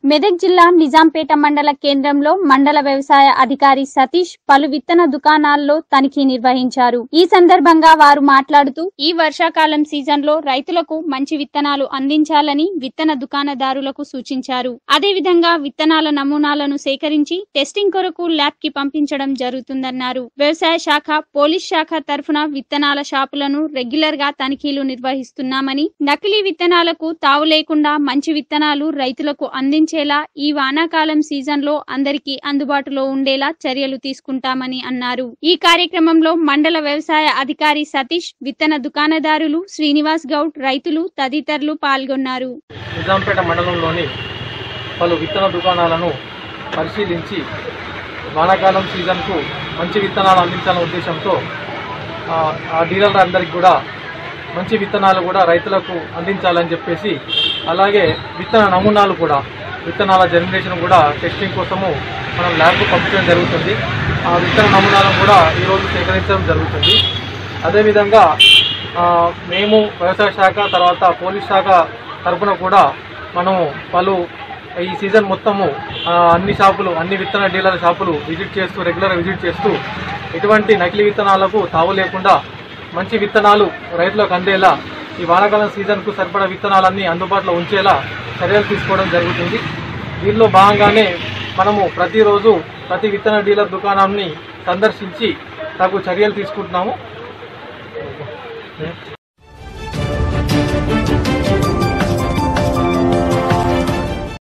మెదక్ జిల్లా నిజాంపేట మండల కేంద్రంలో మండల వ్యవసాయ అధికారి సతీష్ పలు విత్తన దుకాణాల్లో తనిఖీ నిర్వహించారు ఈ సందర్భంగా వారు మాట్లాడుతూ ఈ వర్షాకాలం సీజన్ లో రైతులకు మంచి విత్తనాలు అందించాలని విత్తన దుకాణదారులకు సూచించారు అదేవిధంగా విత్తనాల నమూనాలను సేకరించి టెస్టింగ్ కొరకు ల్యాబ్ కి పంపించడం జరుగుతుందన్నారు వ్యవసాయ శాఖ పోలీస్ శాఖ తరఫున విత్తనాల షాపులను రెగ్యులర్ గా తనిఖీలు నిర్వహిస్తున్నామని నకిలీ విత్తనాలకు తావు లేకుండా మంచి విత్తనాలు రైతులకు అందించేలా ఈ వానాకాలం సీజన్ లో అందరికీ అందుబాటులో ఉండేలా చర్యలు తీసుకుంటామని అన్నారు ఈ కార్యక్రమంలో మండల వ్యవసాయ అధికారి సతీష్ విత్తన దుకాణదారులు శ్రీనివాస్ గౌడ్ రైతులు తదితరులు పాల్గొన్నారు నిజాంపేట మండలంలోని పలు విత్తన దుకాణాలను పరిశీలించి వానాకాలం సీజన్కు మంచి విత్తనాలు అందించాలనే ఉద్దేశంతో ఆ, ఆ డీలర్లందరికీ కూడా మంచి విత్తనాలు కూడా రైతులకు అందించాలని చెప్పేసి అలాగే విత్తన నమూనాలు కూడా విత్తనాల జనరేషన్ కూడా టెస్టింగ్ కోసము మనం ల్యాబ్కు పంపించడం జరుగుతుంది ఆ విత్తన నమూనాలను కూడా ఈరోజు సేకరించడం జరుగుతుంది అదేవిధంగా ఆ, మేము వ్యవసాయ శాఖ తర్వాత పోలీస్ శాఖ తరఫున కూడా మనము పలు ఈ సీజన్ మొత్తము ఆ, అన్ని షాపులు అన్ని విత్తన డీలర్ షాపులు విజిట్ చేస్తూ రెగ్యులర్ విజిట్ చేస్తూ ఎటువంటి నకిలీ విత్తనాలకు తావు లేకుండా మంచి విత్తనాలు రైతులకు అందేలా ఈ వానాకాలం సీజన్కు సరిపడా విత్తనాలన్నీ అందుబాటులో ఉంచేలా చర్యలు తీసుకోవడం జరుగుతుంది దీనిలో భాగంగానే మనము ప్రతిరోజు ప్రతి విత్తన డీలర్ దుకాణాన్ని సందర్శించి తగు చర్యలు తీసుకుంటున్నాము